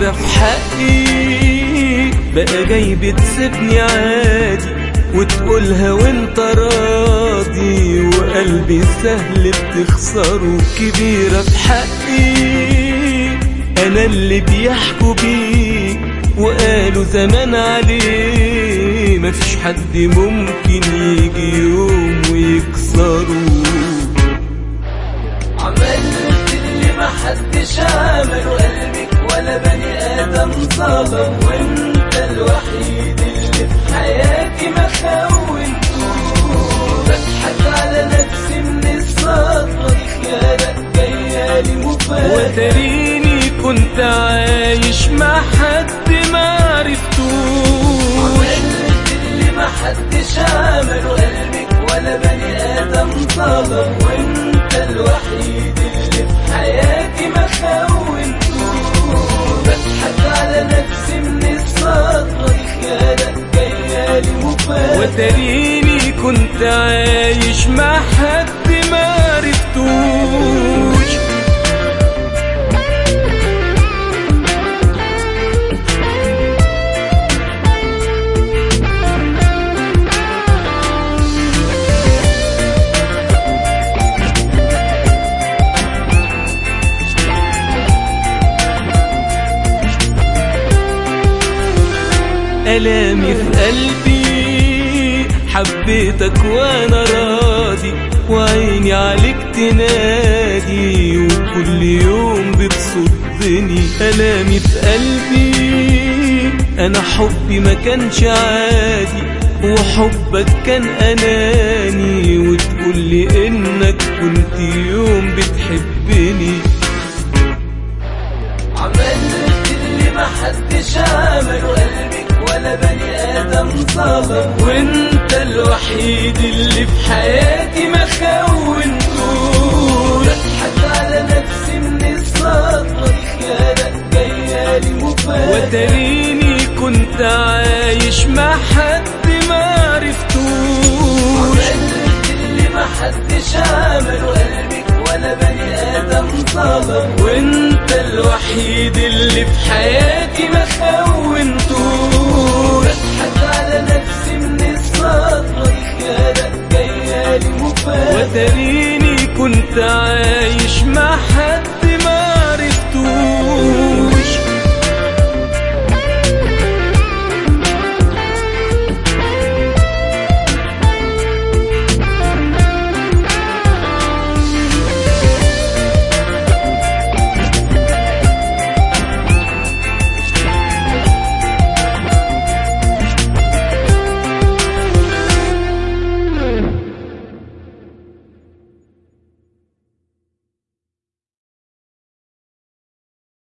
كبيرة في حقي بقى جاي بتسيبني عادي وتقولها وانت راضي وقلبي سهل بتخسره كبيرة في حقي انا اللي بيحكوا بيه وقالوا زمان عليه مفيش حد ممكن يجي يوم ويكسره عملت اللي محدش عمله قلبك ولا بني ادم ظلم وانت الوحيد اللي في حياتي ما خونته بضحك على نفسي من الصدمة دي خيانة جاية لي مفاجأة وتريني كنت عايش مع حد ما عرفتوش عملت اللي محدش عمله قلبك ولا بني ادم ظلم وانت الوحيد اللي في حياتي ما خونته بضحك على نفسي من الصدمة دي خيانة جاية لي مفاجأة وتريني كنت عايش مع حد ما عرفتوش ألامي في قلبي حبيتك وأنا راضي وعيني عليك تنادي وكل يوم بتصدني ألامي في قلبي أنا حبي ما كانش عادي وحبك كان أناني وتقولي إنك كنت يوم بتحبني عملت اللي محدش عمله قلبك ولا بني ادم ظلم وانت الوحيد اللي في حياتي ما خونتوش بضحك على نفسي من الصدمة دي خيانة جاية لي مفاجأة وتريني كنت عايش مع حد ما عرفتوش عملت اللي محدش عمله قلبك ولا بني ادم ظلم وانت الوحيد اللي في حياتي ما خونتوش بضحك على نفسي من الصدمة دي خيانة جاية لي مفاجأة وتريني كنت عايش